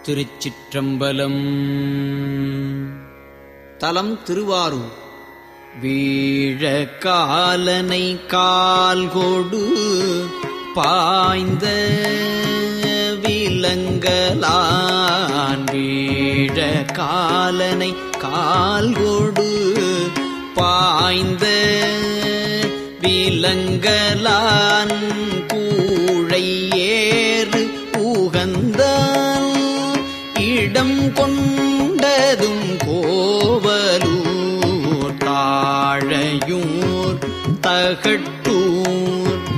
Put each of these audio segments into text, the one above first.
திருச்சிற்றம்பலம் தலம் திருவாரூர் வீழ காலனை கால்கொடு பாய்ந்த விலங்கலான் வீழ காலனை கால்கொடு பாய்ந்த விலங்கலான் கூழை ஏறு உகந்தான் இடம் கொண்டதும் கோவலூர் தாழையூர் தகட்டூர்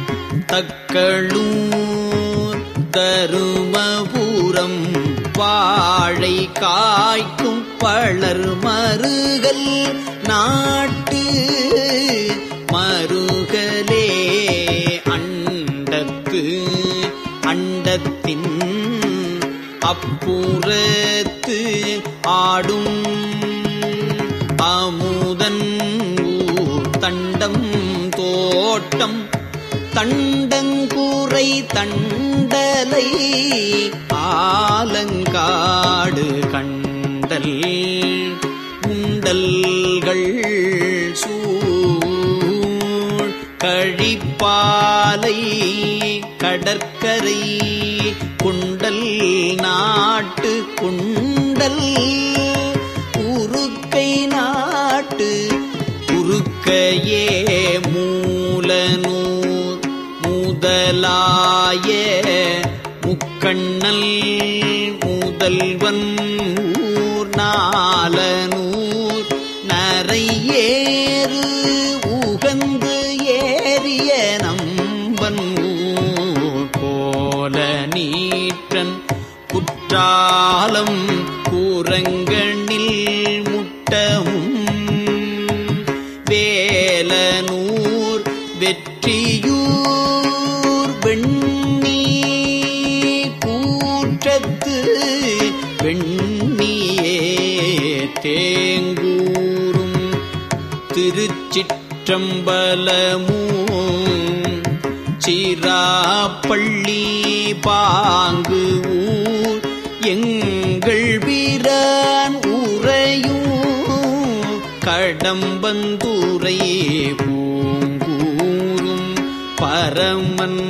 தக்களூர் தருமபுரம் வாழை காய்க்கும் பளர் மருகல் நாட்டு மருகலே அண்டத்து அண்டத்தின் அப்புறத்து ஆடும் அமுதன் ஊர் தண்டம் தோட்டம் தண்டங்கூரை தண்டலை ஆலங்காடு கண்டல் உண்டல்கள் சூழ் கழிப்பாலை கடற்கரை குண்டல் நாட்டு குண்டல் உருக்கை நாட்டு உருக்கையே மூலனூர் முதலாய முக்கண்ணல் முதல்வன் ஊர் நாலனூர் நரையேறு உகந்து ஏறிய நம்பன் ஊர் கோல நீற்றன் குற்றாலம் கூரங்கண்ணில் முட்டமும் வேலனூர் வெற்றியூர் வெண்ணி கூற்றத்து வெண்ணியே தேங்கூரும் திருச்சிற்றம்பலமும் சிராப்பள்ளி பாங்கு ஊர் எங்கள் வீரன் உறையும் கடம்பந்துரை பூங்கூரும் பரமன்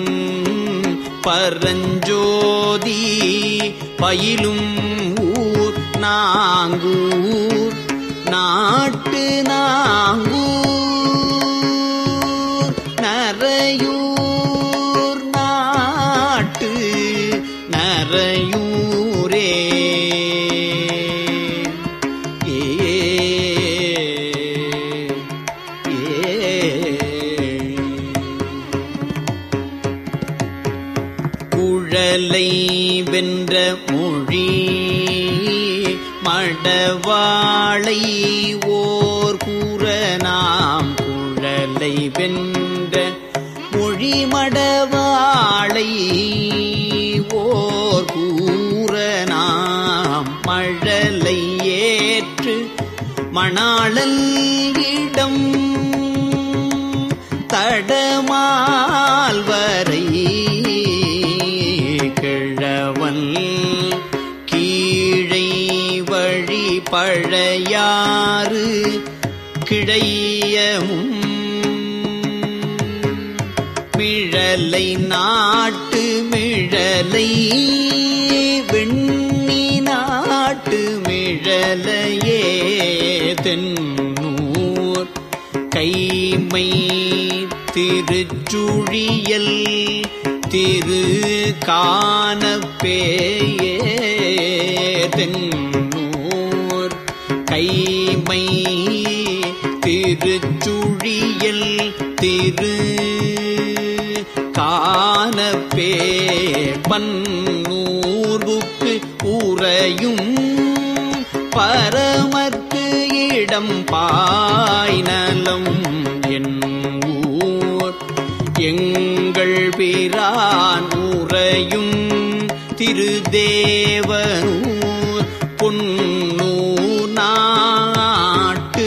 பரஞ்சோதி பயிலும் ஊர் நாங்கூர் நாட்டு நாங்கூர் நரையூர் நாட்டு நரையூரே ஏ குழலை வென்ற மொழி மடவாளை ஓர் கூற நாம் குழலை வென்ற மொழி மடவாளை ஓர் கூற நாம் மழலை ஏற்று மணாளல் இடம் தடமால் வரை கிழவன் கீழை வழி பழையாறு கிடையமும் மிழலை நாட்டு மிழலை வெண்ணி நாட்டு மிழலையே தென்னூர் கைமை திருச்சுழியல் திரு காணப்பேயே தென்னூர் கைமை திருச்சுழியல் திரு காணப்பே பன்னூர்வுக்கு உறையும் பரமற்கு இடம் பாய்நலம் என் ஊர் எங்கள் பிரான் உறையும் திருதேவனூர் பொன்னூர் நாட்டு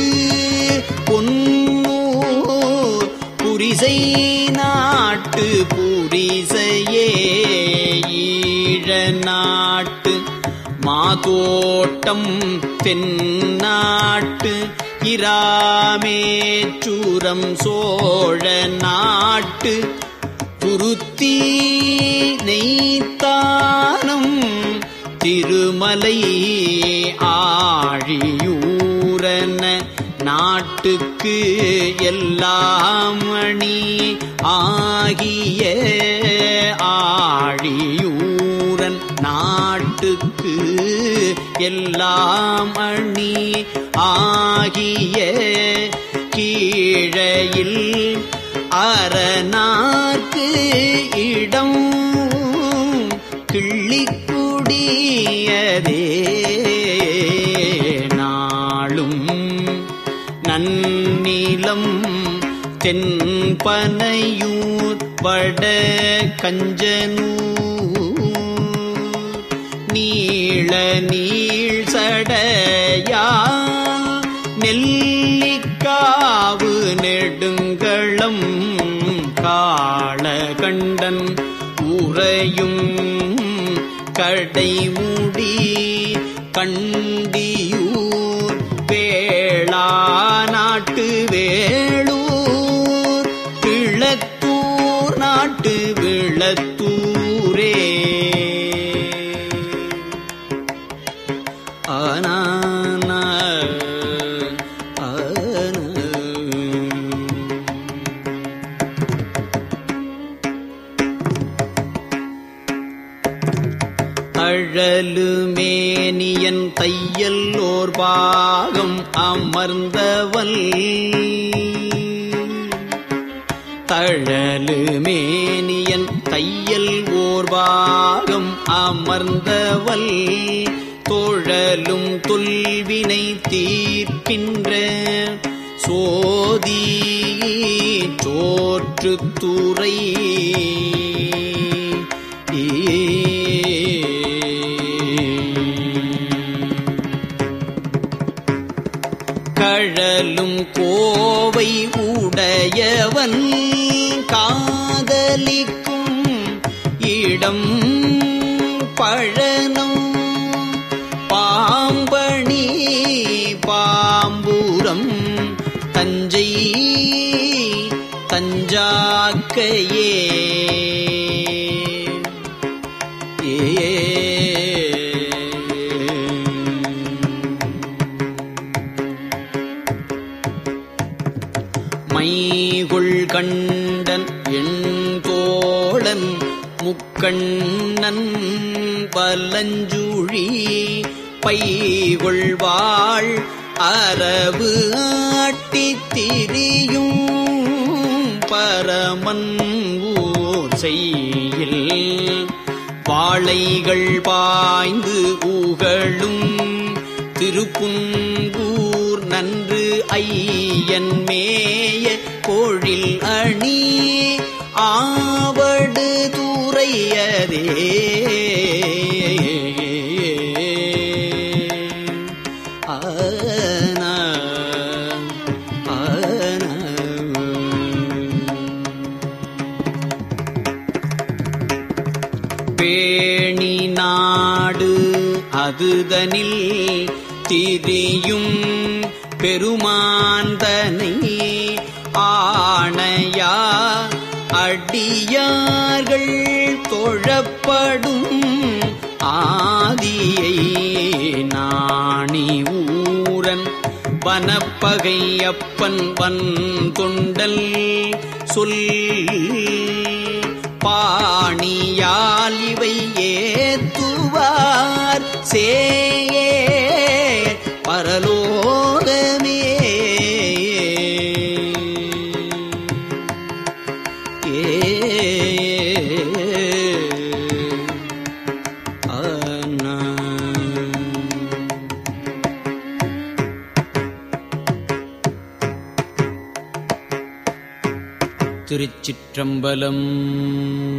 பொன்னூர் புரிசை நாட்டு புரிசையே ஈழ நாட்டு மாதோட்டம் தென்னாட்டு இராமேச்சூரம் சோழ நாட்டு துருத்தி நெய்த்தானம் திருமலை ஆழியூரன நாட்டுக்கு எல்லாம் அணி ஆகிய ஆழியூரன் நாட்டுக்கு எல்லாம் அணி ஆகிய கீழையில் அரணார்க்கு இடம் கிள்ளிக்குடியதே நாளும் நன்னிலம் தென்பனையூர் வட கஞ்சனூர் நீள நீள் சடையா நெல்லிக்காவு நெடுங்களம் காளகண்டன் உறையும் கடைமுடி கண்டியூர் வேளா நாட்டு வேளூர் விளத்தூர் நாட்டு விளத்தூரே ஆனான அழலுமேனியன் தையல் ஓர் பாகம் அமர்ந்தவல் தழலுமேனியன் தையல் ஓர் பாகம் அமர்ந்தவல் தோழலும் தொல்வினை தீர்க்கின்ற சோதி சோற்றுத்துறை கழலும் கோவை உடையவன் காதலிக்கும் இடம் பழனம் பாம்பணி பாம்பூரம் தஞ்சை தஞ்சாக்கையே மைகுள் கண்டன் எண் தோழன் முக்கண்ணன் பலஞ்சுழி பைகொள்வாள் அரவு ஆட்டித் திரியும் பரமன் ஊர் செய்யில் வாழைகள் பாய்ந்து ஊகழும் திருப்புங்கூர் நன்று ஐயன் மேய பொழில் அணி ஆவடு தூரையதே ஆனா ஆனா பேணி நாடு அதுதனில் திரியும் பெருமாந்தனை ஆணையா அடியார்கள் தொழப்படும் ஆதியை நாணி ஊரன் வனப்பகையப்பன் வன் கொண்டல் சொல் பாணியால் இவை ஏத்துவார் சேயே பரலோகமே ஏ ஆனா திருச்சிற்றம்பலம்